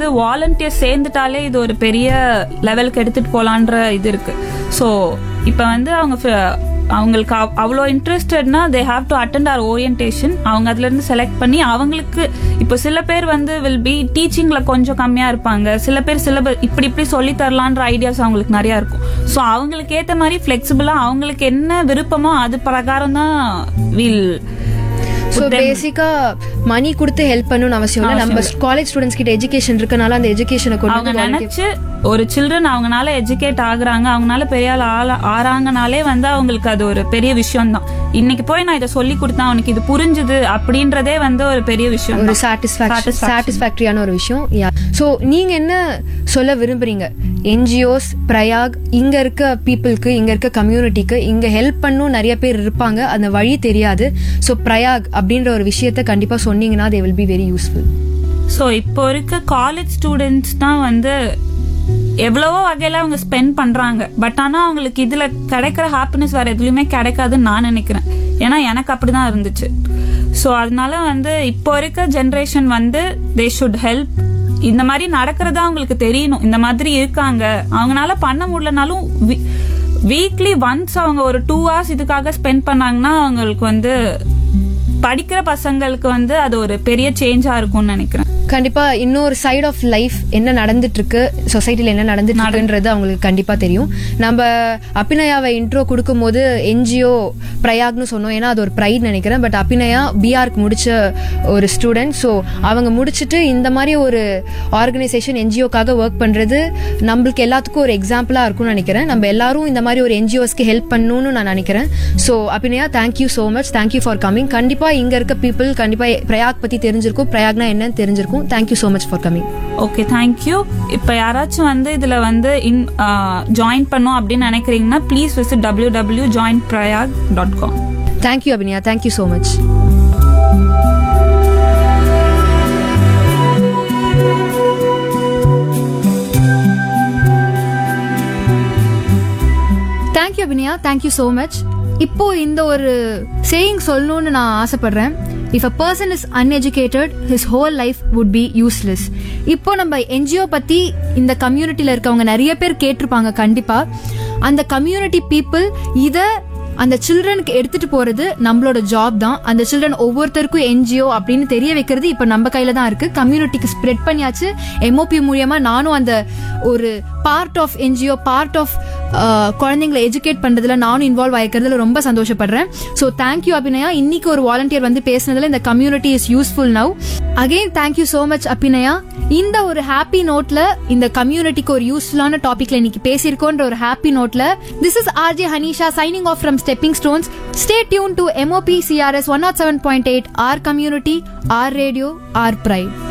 வந்து வாலண்டியர் சேர்ந்துட்டாலே இது ஒரு பெரிய லெவலுக்கு எடுத்துட்டு போலான்ற இது இருக்கு ஸோ இப்போ வந்து அவங்க ஃப- அவங்களுக்கு அவ்- அவ்வளோ இன்ட்ரெஸ்டட்னா they have to attend or orientation அவங்க அதுல இருந்து செலக்ட் பண்ணி அவங்களுக்கு இப்போ சில பேர் வந்து வில் பி டீச்சிங்ல கொஞ்சம் கம்மியா இருப்பாங்க சில பேர் சிலபஸ் இப்படி இப்படி சொல்லி தரலான்ற ஐடியாஸ் அவங்களுக்கு நிறைய இருக்கும் ஸோ அவங்களுக்கு ஏத்த மாதிரி ஃபிளெக்சிபிளா அவங்களுக்கு என்ன விருப்பமோ அது பிரகாரம் தான் வில் ஸோ பேசிக்கா மணி கொடுத்து ஹெல்ப் பண்ணணும்னு அவசியம் இல்லை நம்ம காலேஜ் ஸ்டூடெண்ட்ஸ் கிட்ட எஜுகேஷன் இருக்கனால அந்த எஜுகேஷனை கொண்டு அவங்க வந்து நினைச்சு ஒரு சில்ட்ரன் அவங்கனால எஜுகேட் ஆகுறாங்க அவங்கனால பெரிய ஆள் ஆள- ஆறாங்கனாலே வந்து அவங்களுக்கு அது ஒரு பெரிய விஷயம் தான் இன்னைக்கு போய் நான் இதை சொல்லி கொடுத்தேன் அவனுக்கு இது புரிஞ்சுது அப்படின்றதே வந்து ஒரு பெரிய விஷயம் ஒரு தான். Satisfaction Satisfaction. சாட்டிஸ்ஃபேக்டரியான ஒரு விஷயம் ஸோ நீங்க என்ன சொல்ல விரும்புறீங்க என்ஜிஓஸ் பிரயாக் இங்க இருக்க பீப்புளுக்கு இங்க இருக்க கம்யூனிட்டிக்கு இங்க ஹெல்ப் பண்ணும் நிறைய பேர் இருப்பாங்க அந்த வழி தெரியாது ஸோ பிரயாக் அப்படின்ற ஒரு விஷயத்த கண்டிப்பா சொன்னீங்கன்னா they will be very useful so இப்போ இருக்க காலேஜ் ஸ்டூடெண்ட்ஸ் தான் வந்து எவ்வளவோ வகையில அவங்க ஸ்பெண்ட் பண்றாங்க பட் ஆனா அவங்களுக்கு இதுல கிடைக்கிற ஹாப்பினஸ் வேற எதுலயுமே கிடைக்காதுன்னு நான் நினைக்கிறேன் ஏன்னா எனக்கு அப்படிதான் இருந்துச்சு ஸோ அதனால வந்து இப்போ இருக்க ஜென்ரேஷன் வந்து தே ஷுட் ஹெல்ப் இந்த மாதிரி நடக்கிறதா அவங்களுக்கு தெரியணும் இந்த மாதிரி இருக்காங்க அவங்களால பண்ண முடியலனாலும் வீக்லி ஒன்ஸ் அவங்க ஒரு டூ ஹவர்ஸ் இதுக்காக ஸ்பெண்ட் பண்ணாங்கன்னா அவங்களுக்கு வந்து படிக்கிற பசங்களுக்கு வந்து அது ஒரு பெரிய சேஞ்சா இருக்கும்னு நினைக்கிறேன் கண்டிப்பா இன்னொரு சைடு ஆஃப் லைஃப் என்ன நடந்துட்டு இருக்கு சொசைட்டில என்ன நடந்துட்டு இருக்குன்றது அவங்களுக்கு கண்டிப்பா தெரியும் நம்ம அபிநயாவை இன்ட்ரோ கொடுக்கும்போது என்ஜிஓ பிரயாக்னு சொன்னோம் ஏன்னா அது ஒரு ப்ரைட் நினைக்கிறேன் பட் அபிநயா பிஆர்க்கு முடிச்ச ஒரு ஸ்டூடெண்ட் ஸோ அவங்க முடிச்சுட்டு இந்த மாதிரி ஒரு ஆர்கனைசேஷன் என்ஜிஓக்காக ஒர்க் பண்றது நம்மளுக்கு எல்லாத்துக்கும் ஒரு எக்ஸாம்பிளா இருக்கும்னு நினைக்கிறேன் நம்ம எல்லாரும் இந்த மாதிரி ஒரு என்ஜிஓஸ்க்கு ஹெல்ப் பண்ணணும்னு நான் நினைக்கிறேன் so Abinaya thank you so much thank you for coming கண்டிப்பா இங்க இருக்க பீப்புள் கண்டிப்பா பிரயாக் பத்தி தெரிஞ்சிருக்கும் பிரயாக்னா என்னன்னு தெரிஞ்சிருக்கும் thank you so much for coming okay thank you இப்போ யாராச்சும் வந்து இதுல வந்து இன் ஜாயின் பண்ணும் அப்படின்னு நினைக்கிறீங்கன்னா please visit W W join Prayag dot com thank you Abinaya thank you so much thank you Abinaya thank you so much இப்போ இந்த ஒரு சேயிங் சொல்லணும்னு நான் ஆசைப்படுறேன் if a person is uneducated his whole life would be useless இப்போ நம்ம என்ஜிஓ பத்தி இந்த கம்யூனிட்டியில இருக்கவங்க நிறைய பேர் கேட்டிருப்பாங்க கண்டிப்பா அந்த கம்யூனிட்டி பீப்புள் இதை அந்த சில்ட்ரனுக்கு எடுத்துட்டு போறது நம்மளோட ஜாப் தான் அந்த சில்ட்ரன் ஒவ்வொருத்தருக்கும் என்ஜிஓ அப்படின்னு தெரிய வைக்கிறது இப்ப நம்ம கையில தான் இருக்கு கம்யூனிட்டிக்கு ஸ்ப்ரெட் பண்ணியாச்சு எம்ஓபி மூலியமா நானும் அந்த ஒரு part of NGO part of குழந்தைங்களை எஜுகேட் பண்றதுல நானும் இன்வால்வ் ஆயிருக்கிறதுல ரொம்ப சந்தோஷப்படுறேன் ஸோ தேங்க்யூ அபிநயா இன்னைக்கு ஒரு வாலண்டியர் வந்து பேசுனதுல இந்த community is useful now again thank you so much Abinaya இந்த ஒரு ஹாப்பி நோட்ல இந்த கம்யூனிட்டிக்கு ஒரு யூஸ்ஃபுல்லான டாபிக்ல இன்னைக்கு பேசியிருக்கோன்ற ஒரு ஹாப்பி நோட்ல this is RJ Haneesha signing off from stepping stones stay tuned to MOP CRS one not seven point eight our community our radio our bright